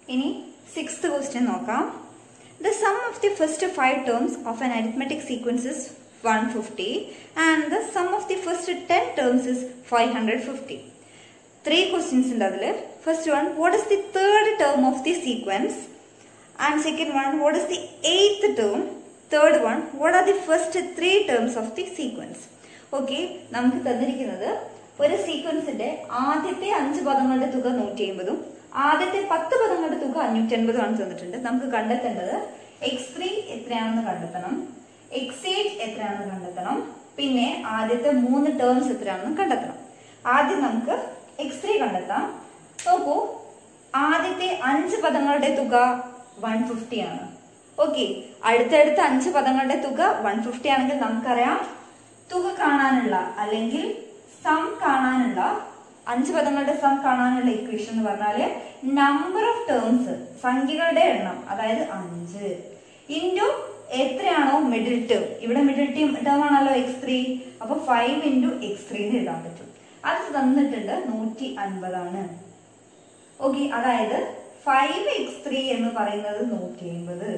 ഇനി sixth question നോക്കാം the sum of the first five terms of an arithmetic sequence is one fifty and the sum of the first ten terms is five hundred fifty three questions ഉണ്ട് അതിൽ first one what is the third term of the sequence and second one what is the eighth term third one what are the first three terms of the sequence okay നമുക്ക് തന്നിരിക്കുന്നത് ഒരു സീക്വൻസിന്റെ ആദ്യത്തെ അഞ്ച് പദങ്ങളുടെ തുക നൂറ്റി അമ്പതും ആദ്യത്തെ പത്ത് പദങ്ങളുടെ തുക അഞ്ഞൂറ്റി അൻപതും ആണ് തന്നിട്ടുണ്ട് നമുക്ക് കണ്ടെത്തേണ്ടത് എക്സ് ത്രീ എത്രയാണെന്ന് കണ്ടെത്തണം എക്സ് എയ്റ്റ് എത്രയാണെന്ന് കണ്ടെത്തണം പിന്നെ ആദ്യത്തെ മൂന്ന് ടേംസ് എത്രയാണെന്ന് കണ്ടെത്തണം ആദ്യം നമുക്ക് എക്സ് ത്രീ കണ്ടെത്താം നോക്കൂ ആദ്യത്തെ അഞ്ച് പദങ്ങളുടെ തുക വൺ ഫിഫ്റ്റി ആണ് ഓക്കെ അടുത്തടുത്ത അഞ്ച് പദങ്ങളുടെ തുക വൺ ഫിഫ്റ്റി ആണെങ്കിൽ നമുക്കറിയാം തുക കാണാനുള്ള അല്ലെങ്കിൽ സം കാണാനുള്ള അഞ്ച് പദങ്ങളുടെ സം കാണാനുള്ള ഇക്വേഷൻ എന്ന് പറഞ്ഞാല് നമ്പർ ഓഫ് ടേംസ് സംഖ്യകളുടെ എണ്ണം അതായത് അഞ്ച് ഇൻറ്റു എത്രയാണോ മിഡിൽ ടേം ഇവിടെ മിഡിൽ ടേം ടേം ആണല്ലോ എക്സ് ത്രീ അപ്പൊ ഫൈവ് ഇൻറ്റു എക്സ് ത്രീ എന്ന് എഴുതാൻ പറ്റും അത് തന്നിട്ടുണ്ട് നൂറ്റി അൻപതാണ് ഓക്കെ അതായത് ഫൈവ് എക്സ് ത്രീ എന്ന് പറയുന്നത് നൂറ്റി അമ്പത്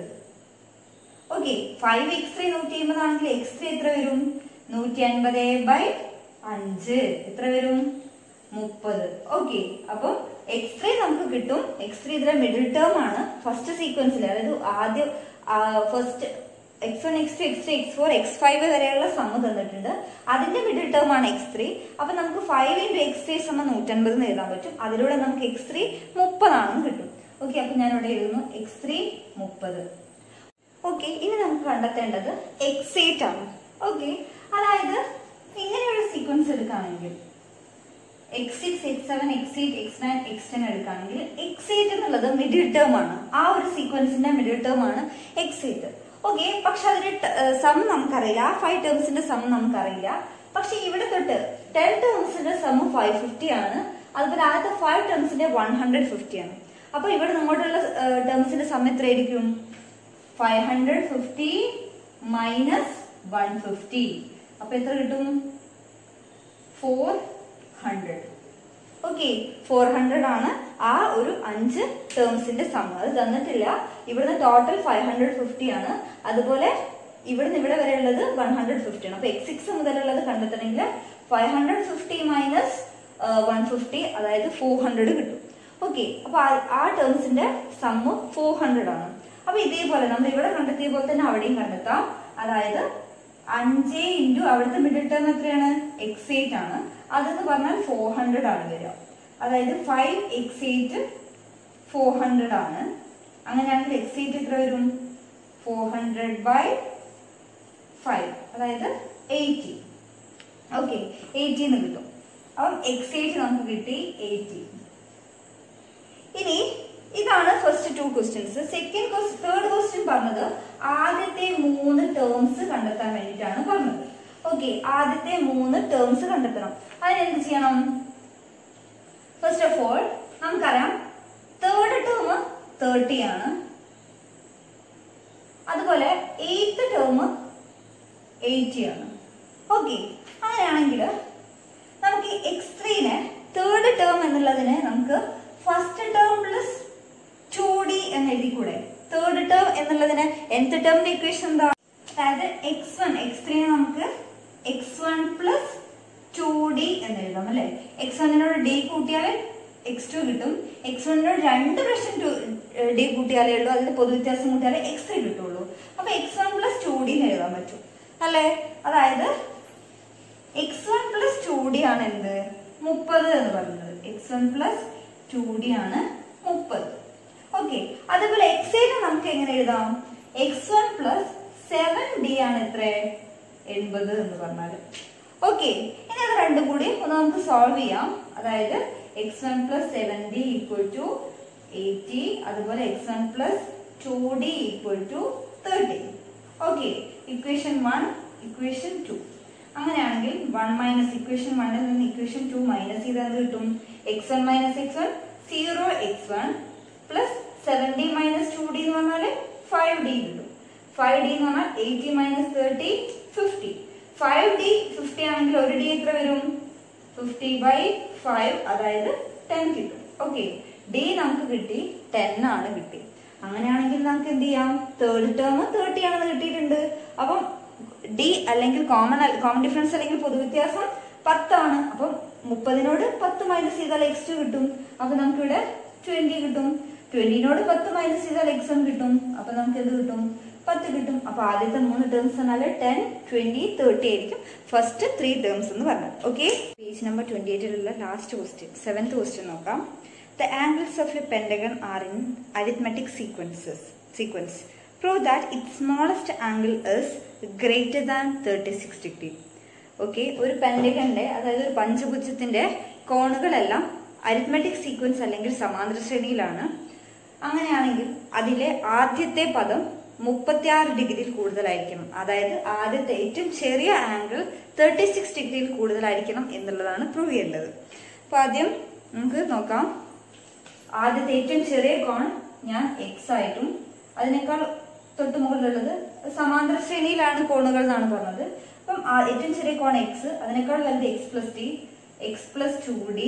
ഓക്കെ ഫൈവ് എക്സ് ത്രീ നൂറ്റി അമ്പത് ആണെങ്കിൽ എക്സ് ത്രീ എത്ര വരും നൂറ്റി അൻപത് ബൈ അഞ്ച് എത്ര വരും മുപ്പത് ഓക്കെ അപ്പം എക്സ് ത്രീ നമുക്ക് കിട്ടും എക്സ് ത്രീ ഇതിലെ മിഡിൽ ടേം ആണ് ഫസ്റ്റ് സീക്വൻസിൽ അതായത് ആദ്യം first X one X two X three X four X five വരെയുള്ള സമ്മ തന്നിട്ടുണ്ട് അതിന്റെ മിഡിൽ ടേം ആണ് എക്സ് ത്രീ അപ്പൊ നമുക്ക് ഫൈവ് ഇൻറ്റു എക്സ് ത്രീ സമ നൂറ്റൻപത് എന്ന് എഴുതാൻ പറ്റും അതിലൂടെ നമുക്ക് എക്സ് ത്രീ മുപ്പതാണെന്ന് കിട്ടും ഓക്കെ അപ്പൊ ഞാൻ ഇവിടെ എഴുതുന്നു എക്സ് ത്രീ മുപ്പത് ഓക്കെ ഇനി നമുക്ക് കണ്ടെത്തേണ്ടത് എക്സ് എയ്റ്റ് ആണ് ഓക്കെ അതായത് ഇങ്ങനെയുള്ള സീക്വൻസ് എടുക്കുകയാണെങ്കിൽ X six X seven X eight X nine X ten എടുക്കുകയാണെങ്കിൽ എക്സ് എയ്റ്റ് എന്നുള്ളത് മിഡിൽ ടേം ആണ് ആ ഒരു സീക്വൻസിന്റെ മിഡിൽ ടേം ആണ് എക്സ് എയ്റ്റ് ഓക്കെ പക്ഷെ അതിന്റെ സം നമുക്കറിയില്ല ആ ഫൈവ് ടേംസിന്റെ സം നമുക്കറിയില്ല പക്ഷെ ഇവിടെ തൊട്ട് ടെൻ ടേംസിന്റെ സം ഫൈവ് ഫിഫ്റ്റി ആണ് അതുപോലെ ആദ്യത്തെ ഫൈവ് ടേംസിന്റെ വൺ ഹൺഡ്രഡ് ഫിഫ്റ്റി ആണ് അപ്പൊ ഇവിടെ നിങ്ങോട്ടുള്ള ടേംസിന്റെ സം എത്രയായിരിക്കും five hundred fifty minus one fifty അപ്പൊ എത്ര കിട്ടും four hundred okay four hundred ആണ് ആ ഒരു അഞ്ച് ടേംസിന്റെ സം അത് തന്നിട്ടില്ല ഇവിടുന്ന് ടോട്ടൽ ഫൈവ് ഹൺഡ്രഡ് ഫിഫ്റ്റി ആണ് അതുപോലെ ഇവിടുന്ന് ഇവിടെ വരെ ഉള്ളത് വൺ ഹൺഡ്രഡ് ഫിഫ്റ്റി ആണ് അപ്പൊ എക്സ് സിക്സ് മുതലുള്ളത് കണ്ടെത്തണമെങ്കിൽ five hundred fifty minus one fifty അതായത് ഫോർ ഹൺഡ്രഡ് കിട്ടും ഓക്കെ അപ്പൊ ആ- ആ ടേംസിന്റെ സമ്മ് ഫോർ ഹൺഡ്രഡ് ആണ് അപ്പൊ ഇതേപോലെ നമ്മൾ ഇവിടെ കണ്ടെത്തിയ പോലെ തന്നെ അവിടെയും കണ്ടെത്താം അതായത് അഞ്ച് ഇൻറ്റു അവിടുത്തെ മിഡിൽ ടേം എത്രയാണ് എക്സ് എയ്റ്റ് ആണ് അതെന്ന് പറഞ്ഞാൽ ഫോർ ഹൺഡ്രഡ് ആണ് വരിക അതായത് five X eight four hundred ആണ് അങ്ങനെയാണെങ്കിൽ എക്സ് എയ്റ്റ് എത്ര വരും ഫോർ ഹൺഡ്രഡ് ബൈ ഫൈവ് അതായത് എയ്റ്റി ഓക്കെ എയ്റ്റി എന്ന് കിട്ടും അപ്പം എക്സ് എയ്റ്റ് നമുക്ക് കിട്ടി എയ്റ്റി ഇനി ഇതാണ് first two questions second third question പറഞ്ഞത് ആദ്യത്തെ മൂന്ന് ടേംസ് കണ്ടെത്താൻ വേണ്ടിയിട്ടാണ് പറഞ്ഞത് ഓക്കെ ആദ്യത്തെ മൂന്ന് ടേംസ് കണ്ടെത്തണം അതിന് എന്ത് ചെയ്യണം ഫസ്റ്റ് ഓഫ് ഓൾ നമുക്കറിയാം തേർഡ് ടേം തേർട്ടി ആണ് അതുപോലെ എയ്ത്ത് ടേം എയ്റ്റി ആണ് ഓക്കെ അങ്ങനെയാണെങ്കിൽ നമുക്ക് എക്സ് ത്രീനെ തേർഡ് ടേം എന്നുള്ളതിനെ നമുക്ക് first term plus two D എന്ന് എഴുതിക്കൂടെ തേർഡ് ടേം എന്നുള്ളതിന് nth ടേമിന്റെ ഇക്വേഷൻ എന്താ അതായത് എക്സ് വൺ എക്സ് ത്രീ നമുക്ക് X one plus two D എന്ന് എഴുതാം അല്ലെ എക്സ് വണ്ണിനോട് ഡി കൂട്ടിയാൽ എക്സ് ടു കിട്ടും എക്സ് വണ്ണിനോട് രണ്ട് പ്രാവശ്യം ടു ഡി കൂട്ടിയാലേ ഉള്ളൂ അതിന്റെ പൊതുവ്യത്യാസം കൂട്ടിയാലേ എക്സ് ത്രീ കിട്ടുള്ളൂ അപ്പൊ X one plus two D എന്ന് എഴുതാൻ പറ്റും അല്ലേ അതായത് X one plus two D ആണ് എന്ത് മുപ്പത് എന്ന് പറയുന്നത് X one plus two D ആണ് മുപ്പത് ഓക്കെ അതുപോലെ എക്സ് ഐനെ നമുക്ക് എങ്ങനെ എഴുതാം X one plus seven D ആണ് എത്ര എൺപത് എന്ന് പറഞ്ഞാൽ ഓക്കെ ഇനി അത് രണ്ടും കൂടി ഒന്ന് നമുക്ക് സോൾവ് ചെയ്യാം അതായത് X one plus seven D equal to eighty അതുപോലെ X one plus two D equal to thirty okay equation one equation two അങ്ങനെയാണെങ്കിൽ വൺ മൈനസ് ഇക്വേഷൻ വണ്ണിൽ നിന്ന് ഇക്വേഷൻ ടു മൈനസ് ചെയ്താൽ എന്ത് കിട്ടും X one minus X one zero X one plus seven D minus two D എന്ന് പറഞ്ഞാൽ five D കിട്ടും five D എന്ന് പറഞ്ഞാൽ eighty minus thirty fifty five D fifty ആണെങ്കിൽ ഒരു ഡി എത്ര വരും ഫിഫ്റ്റി ബൈ ഫൈവ് അതായത് ടെൻ കിട്ടും ഓക്കെ ഡി നമുക്ക് കിട്ടി ടെൻ ആണ് കിട്ടി അങ്ങനെയാണെങ്കിൽ നമുക്ക് എന്ത് ചെയ്യാം തേർഡ് ടേം തേർട്ടി ആണെന്ന് കിട്ടിയിട്ടുണ്ട് അപ്പം ഡി അല്ലെങ്കിൽ കോമൺ കോമൺ ഡിഫറൻസ് അല്ലെങ്കിൽ പൊതുവ്യത്യാസം പത്താണ് അപ്പം മുപ്പതിനോട് പത്ത് മൈനസ് ചെയ്താൽ എക്സ് ടു കിട്ടും അപ്പൊ നമുക്ക് ഇവിടെ ട്വന്റി കിട്ടും ട്വന്റിനോട് പത്ത് മൈനസ് ചെയ്താൽ എക്സ് വൺ കിട്ടും അപ്പൊ നമുക്ക് എന്ത് കിട്ടും പത്ത് കിട്ടും അപ്പൊ ആദ്യത്തെ മൂന്ന് ടേംസ് എന്നാൽ ടെൻ ട്വന്റി തേർട്ടി ആയിരിക്കും ഫസ്റ്റ് ത്രീ ടേംസ് എന്ന് പറഞ്ഞത് ഓക്കെ പേജ് നമ്പർ ട്വന്റി എയ്റ്റിലുള്ള ലാസ്റ്റ് ക്വസ്റ്റ്യൻ സെവൻത് ക്വസ്റ്റ്യൻ നോക്കാം the angles of a pentagon are in arithmetic sequences sequence prove that it smallest angle is greater than thirty six degree okay ഒരു പെൻഡഗന്റെ അതായത് ഒരു പഞ്ചഭുജത്തിന്റെ കോണുകളെല്ലാം arithmetic sequence അല്ലെങ്കിൽ സമാന്തര ശ്രേണിയിലാണ് അങ്ങനെയാണെങ്കിൽ അതിലെ ആദ്യത്തെ പദം മുപ്പത്തിയാറ് ഡിഗ്രിയിൽ കൂടുതലായിരിക്കണം അതായത് ആദ്യത്തെ ഏറ്റവും ചെറിയ ആംഗിൾ തേർട്ടി സിക്സ് ഡിഗ്രിയിൽ കൂടുതലായിരിക്കണം എന്നുള്ളതാണ് പ്രൂവ് ചെയ്യേണ്ടത് അപ്പൊ ആദ്യം നമുക്ക് നോക്കാം ആദ്യത്തെ ഏറ്റവും ചെറിയ കോൺ ഞാൻ എക്സ് ആയിട്ടും അതിനേക്കാൾ തൊട്ട് മുകളിലുള്ളത് സമാന്തര ശ്രേണിയിലാണ് കോണുകൾ എന്നാണ് പറഞ്ഞത് അപ്പം ആ ഏറ്റവും ചെറിയ കോൺ എക്സ് അതിനേക്കാൾ വലുത് X plus D X plus two D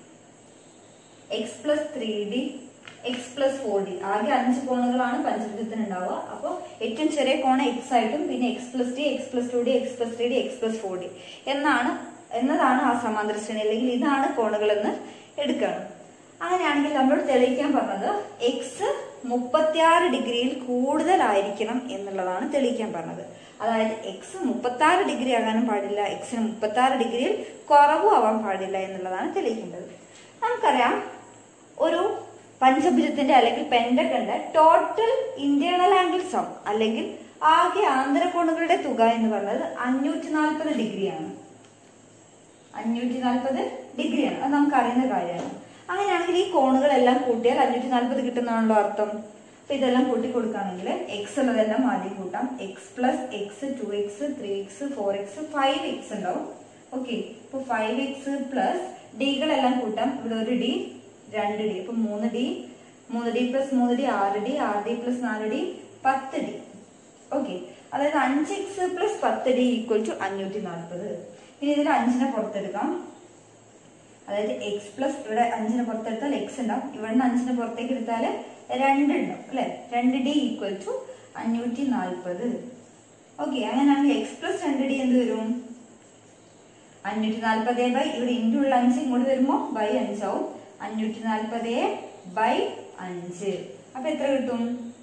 X plus three D X plus four D ആകെ അഞ്ച് കോണുകളാണ് പഞ്ചഭുജത്തിന് ഉണ്ടാവുക അപ്പോൾ ഏറ്റവും ചെറിയ കോൺ എക്സ് ആയിട്ടും പിന്നെ X plus D X plus two D X plus three D X plus four D എന്നാണ് എന്നതാണ് ആ സമാന്തര ശ്രേണി അല്ലെങ്കിൽ ഇതാണ് കോണുകൾ എന്ന് എടുക്കണം അങ്ങനെയാണെങ്കിൽ നമ്മളോട് തെളിയിക്കാൻ പറഞ്ഞത് എക്സ് മുപ്പത്തിയാറ് ഡിഗ്രിയിൽ കൂടുതലായിരിക്കണം എന്നുള്ളതാണ് തെളിയിക്കാൻ പറഞ്ഞത് അതായത് എക്സ് മുപ്പത്തി ഡിഗ്രി ആകാനും പാടില്ല എക്സിന് മുപ്പത്തി ഡിഗ്രിയിൽ കുറവും ആവാൻ പാടില്ല എന്നുള്ളതാണ് തെളിയിക്കേണ്ടത് നമുക്കറിയാം ഒരു പഞ്ചഭുജത്തിന്റെ അല്ലെങ്കിൽ പെൻഡഗന്റെ ടോട്ടൽ ഇന്റേണൽ ആംഗിൾ സം അല്ലെങ്കിൽ ആകെ ആന്തരകോണുകളുടെ തുക എന്ന് പറയുന്നത് അഞ്ഞൂറ്റി നാൽപ്പത് ഡിഗ്രിയാണ് അഞ്ഞൂറ്റി നാൽപ്പത് ഡിഗ്രിയാണ് അത് നമുക്ക് അറിയുന്ന കാര്യമാണ് അങ്ങനെയാണെങ്കിൽ ഈ കോണുകളെല്ലാം കൂട്ടിയാൽ അഞ്ഞൂറ്റി നാൽപ്പത് കിട്ടുന്നതാണല്ലോ അർത്ഥം അപ്പൊ ഇതെല്ലാം കൂട്ടി കൊടുക്കുകയാണെങ്കിൽ എക്സ് ഉള്ളതെല്ലാം ആദ്യം കൂട്ടാം X plus X two X three X four X five X ഉണ്ടാവും ഓക്കെ ഇപ്പൊ ഫൈവ് എക്സ് പ്ലസ് ഡികളെല്ലാം കൂട്ടാം ഇവിടെ ഒരു ഡി രണ്ട് ഡി അപ്പൊ മൂന്ന് ഡി മൂന്ന് ഡി പ്ലസ് മൂന്ന് ഡി ആറ് ഡി ആറ് ഡി പ്ലസ് നാല് ഡി പത്ത് ഡി ഓക്കെ അതായത് അഞ്ച് എക്സ് പ്ലസ് പത്ത് ഡി ഈക്വൽ ടു അഞ്ഞൂറ്റി നാൽപ്പത് ഇനി ഇതിൽ അഞ്ചിനെ പുറത്തെടുക്കാം അതായത് എക്സ് പ്ലസ് ഇവിടെ അഞ്ചിനെ പുറത്തെടുത്താൽ എക്സ് ഉണ്ടാവും ഇവിടെ നിന്ന് അഞ്ചിനെ പുറത്തേക്ക് എടുത്താൽ രണ്ട് ഉണ്ടാവും അല്ലെ രണ്ട് ഡി ഈക്വൽ ടു അഞ്ഞൂറ്റി നാൽപ്പത് ഓക്കെ അങ്ങനെയാണെങ്കിൽ എക്സ് പ്ലസ് രണ്ട് ഡി എന്ത് വരും അഞ്ഞൂറ്റി നാൽപ്പത് ബൈ ഇവിടെ ഇൻറ്റു ഉള്ള അഞ്ച് ഇങ്ങോട്ട് വരുമ്പോ ബൈ അഞ്ചാവും അഞ്ഞൂറ്റി നാൽപ്പത് ബൈ അഞ്ച് അപ്പൊ എത്ര കിട്ടും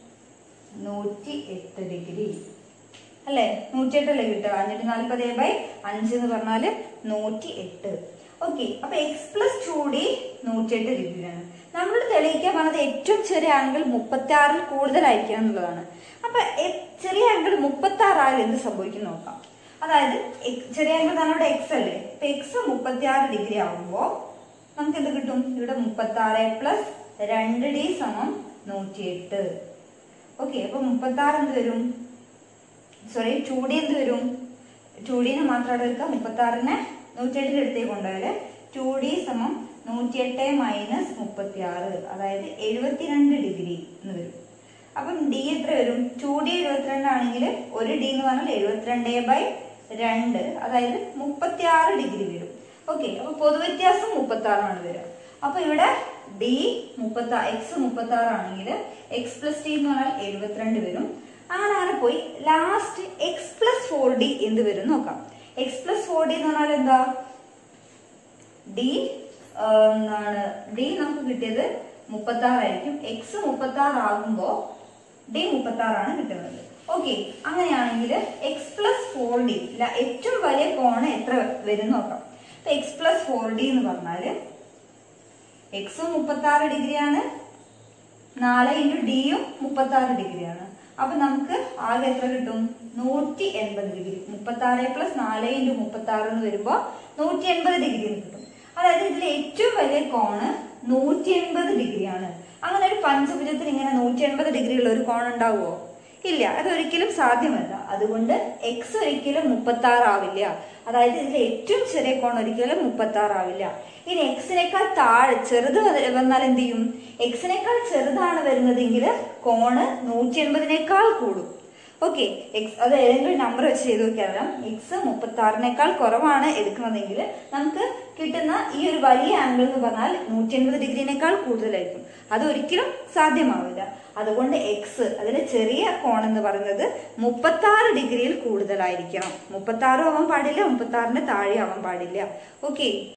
നൂറ്റി എട്ട് ഡിഗ്രി അല്ലെ നൂറ്റി എട്ടല്ലേ കിട്ടുക അഞ്ഞൂറ്റി നാൽപ്പത് ബൈ അഞ്ച് എന്ന് പറഞ്ഞാല് നൂറ്റി എട്ട് ഓക്കെ അപ്പൊ എക്സ് പ്ലസ് ടു ഡി നൂറ്റി എട്ട് ഡിഗ്രിയാണ് നമ്മൾ തെളിയിക്കാൻ പറഞ്ഞത് ഏറ്റവും ചെറിയ ആംഗിൾ മുപ്പത്തി ആറിൽ കൂടുതലായിരിക്കണം എന്നുള്ളതാണ് അപ്പൊ എ- ചെറിയ ആംഗിൾ മുപ്പത്തി ആറായാൽ എന്ത് സംഭവിക്കും നോക്കാം അതായത് എ- ചെറിയ ആംഗിൾ തന്നെ ഇവിടെ എക്സ് അല്ലേ ഇപ്പൊ എക്സ് മുപ്പത്തി ആറ് ഡിഗ്രി ആവുമ്പോ നമുക്ക് എന്ത് കിട്ടും ഇവിടെ മുപ്പത്തി ആറ് പ്ലസ് രണ്ട് ഡി സമം നൂറ്റിയെട്ട് ഓക്കെ അപ്പൊ മുപ്പത്തി ആറ് എന്ത് വരും സോറി ടു ഡി എന്ത് വരും ടു ഡിനെ മാത്രം അവിടെ എടുക്കാം മുപ്പത്തി ആറിനെ നൂറ്റിയെട്ടിന്റെ അടുത്തേക്ക് കൊണ്ടുപോയാല് ടു ഡി സമം നൂറ്റിയെട്ട് മൈനസ് മുപ്പത്തി ആറ് അതായത് എഴുപത്തിരണ്ട് ഡിഗ്രി എന്ന് വരും അപ്പം ഡി എത്ര വരും ടു ഡി എഴുപത്തിരണ്ട് ആണെങ്കിൽ ഒരു ഡി എന്ന് പറഞ്ഞാൽ എഴുപത്തിരണ്ട് ബൈ രണ്ട് അതായത് മുപ്പത്തി ആറ് ഡിഗ്രി വരും ഓക്കെ അപ്പൊ പൊതുവ്യത്യാസം മുപ്പത്തി ആറാണ് വരിക അപ്പൊ ഇവിടെ ഡി മുപ്പത്തി എക്സ് മുപ്പത്തി ആറാണെങ്കിൽ എക്സ് പ്ലസ് ഡി എന്ന് പറഞ്ഞാൽ എഴുപത്തിരണ്ട് വരും അങ്ങനെ അങ്ങനെ പോയി last X plus four D എന്ത് വരും നോക്കാം എക്സ് പ്ലസ് ഫോർ ഡി എന്ന് പറഞ്ഞാൽ എന്താ ഡി എന്താണ് ഡി നമുക്ക് കിട്ടിയത് മുപ്പത്തി ആറായിരിക്കും എക്സ് മുപ്പത്തി ആറ് ആകുമ്പോ ഡി മുപ്പത്തി ആറാണ് കിട്ടുന്നത് ഓക്കെ അങ്ങനെയാണെങ്കിൽ എക്സ് പ്ലസ് ഫോർ ഡി ഏറ്റവും വലിയ കോണ് എത്ര വരും നോക്കാം അപ്പൊ എക്സ് പ്ലസ് ഫോർ ഡി എന്ന് പറഞ്ഞാല് എക്സും മുപ്പത്തി ആറ് ഡിഗ്രിയാണ് നാല് ഇൻറ്റു ഡിയും മുപ്പത്തി ആറ് ഡിഗ്രിയാണ് അപ്പൊ നമുക്ക് ആകെ എത്ര കിട്ടും നൂറ്റി എൺപത് ഡിഗ്രി മുപ്പത്തി ആറ് പ്ലസ് നാല് ഇൻറ്റു മുപ്പത്തി ആറ് എന്ന് വരുമ്പോ നൂറ്റി എൺപത് ഡിഗ്രി എന്ന് കിട്ടും അതായത് ഇതിലെ ഏറ്റവും വലിയ കോണ് നൂറ്റി എൺപത് ഡിഗ്രിയാണ് അങ്ങനെ ഒരു പഞ്ചഭുജത്തിൽ ഇങ്ങനെ നൂറ്റി എൺപത് ഡിഗ്രി ഉള്ള ഒരു കോൺ ഉണ്ടാവുമോ ഇല്ല അതൊരിക്കലും സാധ്യമല്ല അതുകൊണ്ട് എക്സ് ഒരിക്കലും മുപ്പത്തി ആറ് ആവില്ല അതായത് ഇതിൽ ഏറ്റവും ചെറിയ കോൺ ഒരിക്കലും മുപ്പത്തി ആറ് ആവില്ല ഇനി എക്സിനേക്കാൾ താഴെ ചെറുത് വ- വന്നാൽ എന്ത് ചെയ്യും എക്സിനേക്കാൾ ചെറുതാണ് വരുന്നതെങ്കിൽ കോണ് നൂറ്റി എൺപതിനേക്കാൾ കൂടും ഓക്കെ എക്സ് അത് ഏതെങ്കിലും നമ്പർ വെച്ച് ചെയ്ത് നോക്കിയാൽ എക്സ് മുപ്പത്തി ആറിനേക്കാൾ കുറവാണ് എടുക്കുന്നതെങ്കിൽ നമുക്ക് കിട്ടുന്ന ഈ ഒരു വലിയ ആംഗിൾ എന്ന് പറഞ്ഞാൽ നൂറ്റി എൺപത് ഡിഗ്രിനേക്കാൾ കൂടുതലായിരിക്കും അത് ഒരിക്കലും സാധ്യമാവില്ല അതുകൊണ്ട് എക്സ് അതിലെ ചെറിയ കോൺ എന്ന് പറയുന്നത് മുപ്പത്തി ആറ് ഡിഗ്രിയിൽ കൂടുതലായിരിക്കണം മുപ്പത്തി ആറും ആവാൻ പാടില്ല മുപ്പത്തി ആറിന് താഴെ ആവാൻ പാടില്ല ഓക്കെ